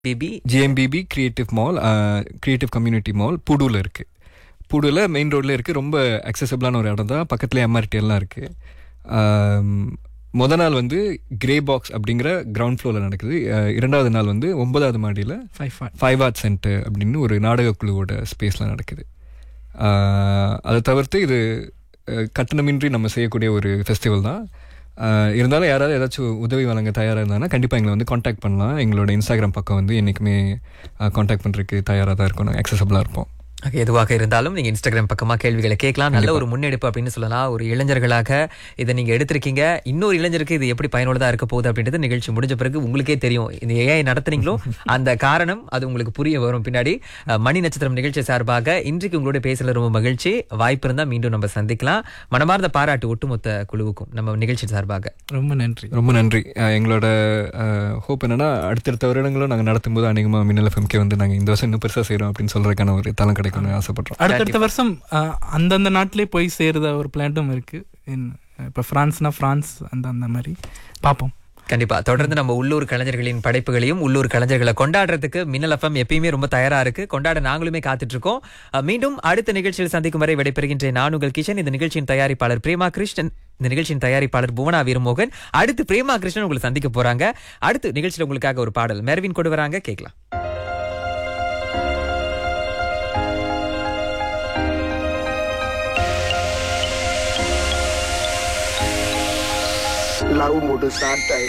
BP ஜிஎம்பிபி creative mall creative community mall புடூவில் இருக்குது புடூவில் மெயின் ரோட்டில் இருக்குது ரொம்ப அக்சசபிளான ஒரு இடம் தான் பக்கத்துலேயே எம்ஆர்டி எல்லாம் இருக்குது முத நாள் வந்து கிரே பாக்ஸ் அப்படிங்கிற கிரவுண்ட் ஃப்ளோரில் நடக்குது அஹ், இரண்டாவது நாள் வந்து ஒன்பதாவது மாடியில் five five five art centre அப்படின்னு ஒரு நாடக குழுவோட ஸ்பேஸில் நடக்குது ஆஹ் அதை தவிர்த்து இது அஹ், கட்டணமின்றி நம்ம செய்யக்கூடிய ஒரு ஃபெஸ்டிவல் தான் ஆஹ் இருந்தாலும் யாராவது ஏதாச்சும் உதவி வழங்க தயாராக இருந்தாங்கன்னா கண்டிப்பாக எங்களை வந்து காண்டாக்ட் பண்ணலாம் எங்களோட இன்ஸ்டாகிராம் பக்கம் வந்து என்றைக்குமே காண்டாக்ட் பண்ணுறதுக்கு தயாராக தான் இருக்கும் நாங்கள் அக்சசபிளாக இருப்போம் Okay, எதுவாக இருந்தாலும் நீங்க இன்ஸ்டாகிராம் பக்கமா கேள்விகளை கேட்கலாம் நல்ல ஒரு முன்னெடுப்பு அப்படின்னு சொல்லலாம் ஒரு இளைஞர்களாக இதை நீங்க எடுத்திருக்கீங்க இன்னொரு இளைஞருக்கு இது எப்படி பயனுள்ளதா இருக்க போகுது அப்படின்றது நிகழ்ச்சி முடிஞ்ச பிறகு உங்களுக்கே தெரியும் இந்த ஏஐ நடத்துனீங்களோ அந்த காரணம் அது உங்களுக்கு புரிய வரும் பின்னாடி அஹ், மணி நட்சத்திரம் நிகழ்ச்சி சார்பாக இன்றைக்கு உங்களோட பேசல ரொம்ப மகிழ்ச்சி வாய்ப்பு இருந்தா மீண்டும் நம்ம சந்திக்கலாம் மனமார்ந்த பாராட்டு ஒட்டுமொத்த குழுவுக்கும் நம்ம நிகழ்ச்சி சார்பாக ரொம்ப நன்றி ரொம்ப நன்றி அஹ் எங்களோட ஹோப் என்னன்னா அடுத்தடுத்த வருடங்களும் நாங்கள் நடத்தும்போது அநேகமாக மின்னல் எஃப்எம்கே வந்து நாங்கள் இந்த வருஷம் இன்னும் பெருசாக செய்கிறோம் அப்படின்னு சொல்கிறதுக்கான ஒரு தளம் கிடைக்கும்னு ஆசைப்படுறோம் அடுத்தடுத்த வருஷம் அஹ், அந்தந்த நாட்டிலே போய் சேருத ஒரு பிளான்ட்டும் இருக்கு இன் இப்போ ஃப்ரான்ஸ்னா ஃப்ரான்ஸ் அந்த அந்த மாதிரி பார்ப்போம் கண்டிப்பா தொடர்ந்து நம்ம உள்ளூர் கலைஞர்களின் படைப்புகளையும் உள்ளூர் கலைஞர்களை கொண்டாடுறதுக்கு மின்னல் எஃப்எம் எப்பயுமே ரொம்ப தயாரா இருக்கு கொண்டாட நாங்களுமே காத்துட்டு இருக்கோம் அஹ் மீண்டும் அடுத்த நிகழ்ச்சியில் சந்திக்கும் வரை விடைபெறுகின்ற நான் உங்கள் கிஷன் இந்த நிகழ்ச்சியின் தயாரிப்பாளர் பிரேமா கிருஷ்ணன் இந்த நிகழ்ச்சியின் தயாரிப்பாளர் புவனா வீரமோகன் அடுத்து பிரேமா கிருஷ்ணன் உங்களை சந்திக்க போறாங்க அடுத்து நிகழ்ச்சியில் உங்களுக்காக ஒரு பாடல் மெர்வின் கொண்டு வராங்க கேட்கலாம் Lau mode santai